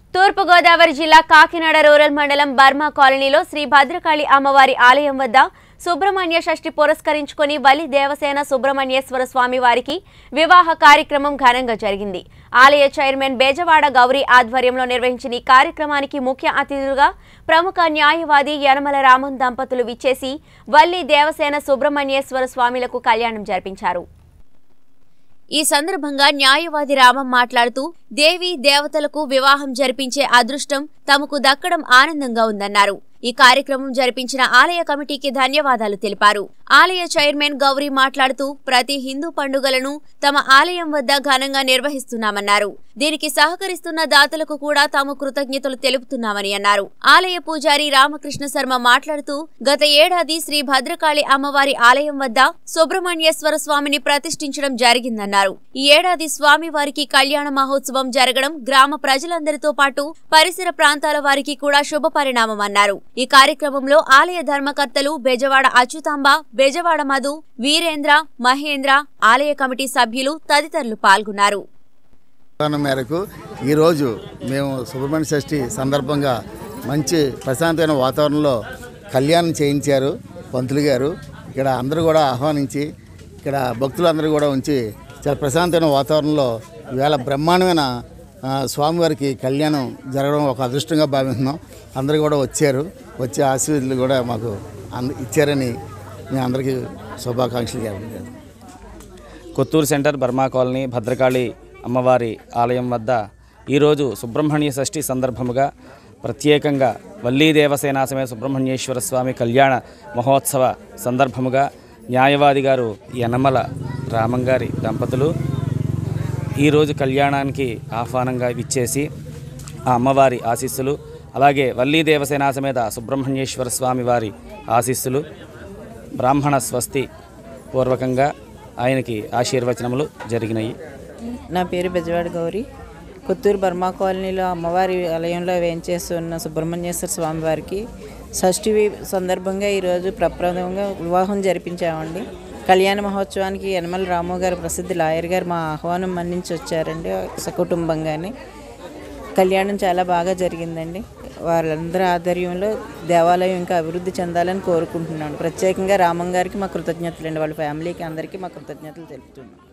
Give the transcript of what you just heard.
తూర్పుగోదావరి జిల్లా కాకినాడ రూరల్ మండలం బర్మా కాలనీలో శ్రీ భద్రకాళి అమ్మవారి ఆలయం వద్ద సుబ్రహ్మణ్య షష్ఠి పురస్కరించుకొని వలి దేవసేన సుబ్రహ్మణ్యేశ్వర స్వామి వారికి వివాహ కార్యక్రమం ఘనంగా జరిగింది ఆలయ చైర్మన్ బేజవాడ గౌరీ ఆధ్వర్యంలో నిర్వహించిన ఈ కార్యక్రమానికి ముఖ్య అతిథులుగా ప్రముఖ న్యాయవాది యనమల రామన్ దంపతులు విచ్చేసి వల్లి దేవసేన సుబ్రహ్మణ్యేశ్వర స్వామిలకు కళ్యాణం జరిపించారు ఈ సందర్భంగా న్యాయవాది రామం మాట్లాడుతూ దేవి దేవతలకు వివాహం జరిపించే అదృష్టం తమకు దక్కడం ఆనందంగా ఉందన్నారు ఈ కార్యక్రమం జరిపించిన ఆలయ కమిటీకి ధన్యవాదాలు తెలిపారు ఆలయ చైర్మన్ గౌరీ మాట్లాడుతూ ప్రతి హిందూ పండుగలను తమ ఆలయం వద్ద ఘనంగా నిర్వహిస్తున్నామన్నారు దీనికి సహకరిస్తున్న దాతలకు కూడా తాము కృతజ్ఞతలు తెలుపుతున్నామని అన్నారు ఆలయ పూజారి రామకృష్ణ శర్మ మాట్లాడుతూ గత ఏడాది శ్రీ భద్రకాళి అమ్మవారి ఆలయం వద్ద సుబ్రహ్మణ్యేశ్వర స్వామిని ప్రతిష్ఠించడం జరిగిందన్నారు ఈ ఏడాది స్వామి వారికి కళ్యాణ మహోత్సవం జరగడం గ్రామ ప్రజలందరితో పాటు పరిసర ప్రాంతాల వారికి కూడా శుభ పరిణామమన్నారు ఈ కార్యక్రమంలో ఆలయ ధర్మకర్తలు బెజవాడ అచ్యుతాంబ బెజవాడ మధు వీరేంద్ర మహేంద్ర ఆలయ కమిటీ సభ్యులు తదితరులు పాల్గొన్నారు ఆహ్వానం మేరకు ఈరోజు మేము సుబ్రహ్మణ్య షష్ఠి సందర్భంగా మంచి ప్రశాంతమైన వాతావరణంలో కళ్యాణం చేయించారు పంతులు గారు ఇక్కడ అందరూ కూడా ఆహ్వానించి ఇక్కడ భక్తులందరూ కూడా ఉంచి చాలా ప్రశాంతమైన వాతావరణంలో ఈవేళ బ్రహ్మాండమైన ఆ, స్వామివారికి కళ్యాణం జరగడం ఒక అదృష్టంగా భావిస్తున్నాం అందరూ కూడా వచ్చారు వచ్చే ఆశీర్వాదాలు కూడా మాకు అంద ఇచ్చారని మేము అందరికీ శుభాకాంక్షలు తెలియజేస్తున్నాం Kotturu centre Burma colony Bhadrakali అమ్మవారి ఆలయం వద్ద ఈరోజు సుబ్రహ్మణ్య షష్ఠి సందర్భముగా ప్రత్యేకంగా వల్లీ దేవసేన సమేత సుబ్రహ్మణ్యేశ్వర స్వామి కళ్యాణ మహోత్సవ సందర్భముగా న్యాయవాది గారు యనమల రామంగారి దంపతులు ఈరోజు కళ్యాణానికి ఆహ్వానంగా ఇచ్చేసి ఆ అమ్మవారి ఆశీస్సులు అలాగే వల్లీ దేవసేన సమేత సుబ్రహ్మణ్యేశ్వర స్వామి వారి ఆశీస్సులు బ్రాహ్మణ స్వస్తి పూర్వకంగా ఆయనకి ఆశీర్వచనములు జరిగినాయి నా పేరు బెజవాడ గౌరి కొత్తూరు బర్మా కాలనీలో అమ్మవారి ఆలయంలో వేంచేస్తున్న సుబ్రహ్మణ్యేశ్వర స్వామి వారికి షష్ఠి వి- సందర్భంగా ఈరోజు ప్రప్రథమంగా వివాహం జరిపించామండి కళ్యాణ మహోత్సవానికి యనమల రాము గారు ప్రసిద్ధ లాయర్ గారు మా ఆహ్వానం మన్నించి వచ్చారండి సకుటుంబంగానే కళ్యాణం చాలా బాగా జరిగిందండి వాళ్ళందరి ఆధ్వర్యంలో దేవాలయం ఇంకా అభివృద్ధి చెందాలని కోరుకుంటున్నాను ప్రత్యేకంగా రామం గారికి మా కృతజ్ఞతలు అండి వాళ్ళ ఫ్యామిలీకి అందరికీ మా కృతజ్ఞతలు తెలుపుతున్నాను